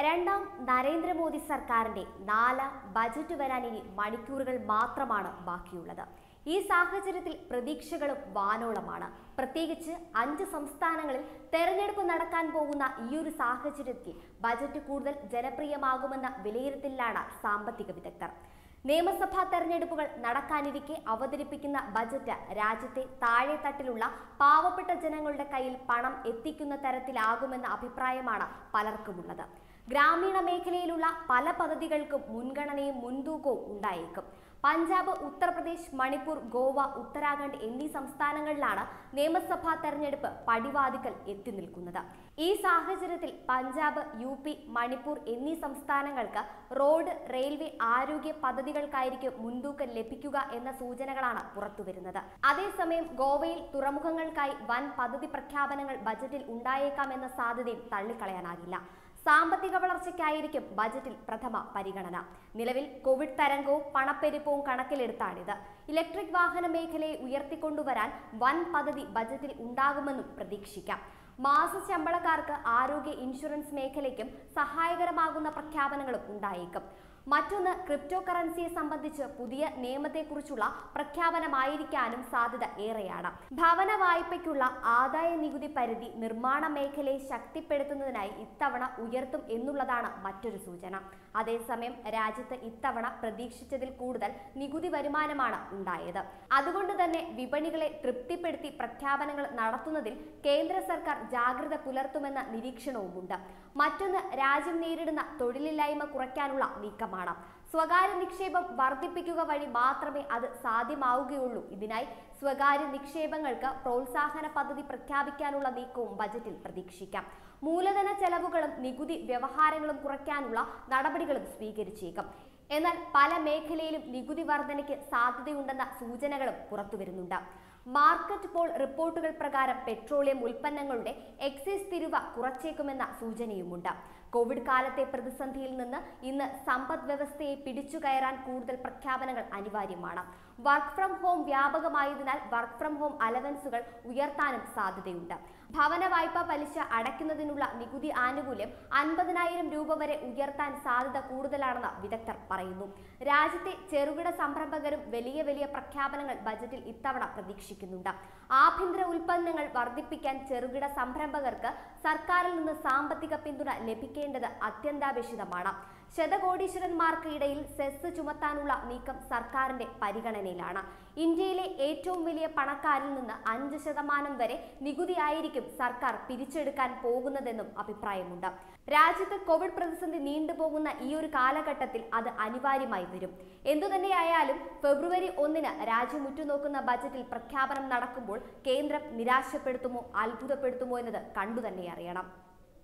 രണ്ടാം നരേന്ദ്രമോദി സർക്കാരിന്റെ നാല് ബജറ്റ് വരാൻ ഇനി മണിക്കൂറുകൾ മാത്രമാണ് ബാക്കിയുള്ളത് ഈ സാഹചര്യത്തിൽ പ്രതീക്ഷകളും വാനോളമാണ് പ്രത്യേകിച്ച് അഞ്ച് സംസ്ഥാനങ്ങളിൽ തെരഞ്ഞെടുപ്പ് നടക്കാൻ പോകുന്ന ഈ ഒരു സാഹചര്യത്തിൽ ബജറ്റ് കൂടുതൽ ജനപ്രിയമാകുമെന്ന വിലയിരുത്തലിലാണ് സാമ്പത്തിക വിദഗ്ധർ നിയമസഭാ തെരഞ്ഞെടുപ്പുകൾ നടക്കാനിരിക്കെ അവതരിപ്പിക്കുന്ന ബജറ്റ് രാജ്യത്തെ താഴെത്തട്ടിലുള്ള പാവപ്പെട്ട ജനങ്ങളുടെ കയ്യിൽ പണം എത്തിക്കുന്ന തരത്തിലാകുമെന്ന അഭിപ്രായമാണ് പലർക്കുമുള്ളത് ഗ്രാമീണ മേഖലയിലുള്ള പല പദ്ധതികൾക്കും മുൻഗണനയും മുൻതൂക്കവും ഉണ്ടായേക്കും പഞ്ചാബ് ഉത്തർപ്രദേശ് മണിപ്പൂർ ഗോവ ഉത്തരാഖണ്ഡ് എന്നീ സംസ്ഥാനങ്ങളിലാണ് നിയമസഭാ തെരഞ്ഞെടുപ്പ് പടിവാതിക്കൽ എത്തി നിൽക്കുന്നത് ഈ സാഹചര്യത്തിൽ പഞ്ചാബ് യു പി മണിപ്പൂർ എന്നീ സംസ്ഥാനങ്ങൾക്ക് റോഡ് റെയിൽവേ ആരോഗ്യ പദ്ധതികൾക്കായിരിക്കും മുൻതൂക്കം ലഭിക്കുക എന്ന സൂചനകളാണ് പുറത്തുവരുന്നത് അതേസമയം ഗോവയിൽ തുറമുഖങ്ങൾക്കായി വൻ പദ്ധതി പ്രഖ്യാപനങ്ങൾ ബജറ്റിൽ ഉണ്ടായേക്കാമെന്ന സാധ്യതയും തള്ളിക്കളയാനാകില്ല സാമ്പത്തിക വളർച്ചയ്ക്കായിരിക്കും ബജറ്റിൽ പ്രഥമ പരിഗണന നിലവിൽ കോവിഡ് തരംഗവും പണപ്പെരുപ്പവും കണക്കിലെടുത്താണിത് ഇലക്ട്രിക് വാഹന മേഖലയെ ഉയർത്തിക്കൊണ്ടുവരാൻ വൻ പദ്ധതി ബജറ്റിൽ ഉണ്ടാകുമെന്നും പ്രതീക്ഷിക്കാം മാസ ശമ്പളക്കാർക്ക് ആരോഗ്യ ഇൻഷുറൻസ് മേഖലയ്ക്കും സഹായകരമാകുന്ന പ്രഖ്യാപനങ്ങളും ഉണ്ടായേക്കും മറ്റൊന്ന് ക്രിപ്റ്റോ കറൻസിയെ സംബന്ധിച്ച് പുതിയ നിയമത്തെക്കുറിച്ചുള്ള പ്രഖ്യാപനമായിരിക്കാനും സാധ്യത ഏറെയാണ് ഭവന വായ്പയ്ക്കുള്ള ആദായ നികുതി പരിധി നിർമ്മാണ മേഖലയെ ശക്തിപ്പെടുത്തുന്നതിനായി ഇത്തവണ ഉയർത്തും എന്നുള്ളതാണ് മറ്റൊരു സൂചന അതേസമയം രാജ്യത്ത് ഇത്തവണ പ്രതീക്ഷിച്ചതിൽ കൂടുതൽ നികുതി വരുമാനമാണ് ഉണ്ടായത് അതുകൊണ്ട് തന്നെ വിപണികളെ തൃപ്തിപ്പെടുത്തി പ്രഖ്യാപനങ്ങൾ നടത്തുന്നതിൽ കേന്ദ്ര സർക്കാർ ജാഗ്രത പുലർത്തുമെന്ന നിരീക്ഷണവുമുണ്ട് മറ്റൊന്ന് രാജ്യം നേരിടുന്ന തൊഴിലില്ലായ്മ കുറയ്ക്കാനുള്ള നീക്കമാണ് സ്വകാര്യ നിക്ഷേപം വർദ്ധിപ്പിക്കുക വഴി മാത്രമേ അത് സാധ്യമാവുകയുള്ളൂ ഇതിനായി സ്വകാര്യ നിക്ഷേപങ്ങൾക്ക് പ്രോത്സാഹന പദ്ധതി പ്രഖ്യാപിക്കാനുള്ള നീക്കവും ബജറ്റിൽ പ്രതീക്ഷിക്കാം മൂലധന ചെലവുകളും നികുതി വ്യവഹാരങ്ങളും കുറയ്ക്കാനുള്ള നടപടികളും സ്വീകരിച്ചേക്കും എന്നാൽ പല മേഖലയിലും നികുതി വർധനയ്ക്ക് സാധ്യതയുണ്ടെന്ന സൂചനകളും പുറത്തുവരുന്നുണ്ട് മാർക്കറ്റ് പോൾ റിപ്പോർട്ടുകൾ പ്രകാരം പെട്രോളിയം ഉൽപ്പന്നങ്ങളുടെ എക്സൈസ് തിരുവ കുറച്ചേക്കുമെന്ന സൂചനയുമുണ്ട് കോവിഡ് കാലത്തെ പ്രതിസന്ധിയിൽ നിന്ന് ഇന്ന് സമ്പദ് വ്യവസ്ഥയെ പിടിച്ചു കയറാൻ കൂടുതൽ പ്രഖ്യാപനങ്ങൾ അനിവാര്യമാണ് വർക്ക് ഫ്രം ഹോം വ്യാപകമായതിനാൽ വർക്ക് ഫ്രം ഹോം അലവൻസുകൾ ഉയർത്താനും സാധ്യതയുണ്ട് ഭവന വായ്പ പലിശ അടയ്ക്കുന്നതിനുള്ള നികുതി ആനുകൂല്യം അൻപതിനായിരം രൂപ വരെ ഉയർത്താൻ സാധ്യത കൂടുതലാണെന്ന് വിദഗ്ധർ പറയുന്നു രാജ്യത്തെ ചെറുകിട സംരംഭകരും വലിയ വലിയ പ്രഖ്യാപനങ്ങൾ ബജറ്റിൽ ഇത്തവണ പ്രതീക്ഷിക്കുന്നുണ്ട് ആഭ്യന്തര ഉൽപ്പന്നങ്ങൾ വർദ്ധിപ്പിക്കാൻ ചെറുകിട സംരംഭകർക്ക് സർക്കാരിൽ നിന്ന് സാമ്പത്തിക പിന്തുണ ലഭിക്കേണ്ടത് അത്യന്താപേക്ഷിതമാണ് ശതകോടീശ്വരന്മാർക്ക് ഇടയിൽ സെസ് ചുമത്താനുള്ള നീക്കം സർക്കാരിന്റെ പരിഗണനയിലാണ് ഇന്ത്യയിലെ ഏറ്റവും വലിയ പണക്കാരിൽ നിന്ന് അഞ്ച് ശതമാനം വരെ നികുതിയായിരിക്കും സർക്കാർ പിരിച്ചെടുക്കാൻ പോകുന്നതെന്നും അഭിപ്രായമുണ്ട് രാജ്യത്ത് കോവിഡ് പ്രതിസന്ധി നീണ്ടുപോകുന്ന ഈ ഒരു കാലഘട്ടത്തിൽ അത് അനിവാര്യമായി വരും എന്തുതന്നെയായാലും ഫെബ്രുവരി ഒന്നിന് രാജ്യം ഉറ്റുനോക്കുന്ന ബജറ്റിൽ പ്രഖ്യാപനം നടക്കുമ്പോൾ കേന്ദ്രം നിരാശപ്പെടുത്തുമോ അത്ഭുതപ്പെടുത്തുമോ എന്നത് കണ്ടുതന്നെ അറിയണം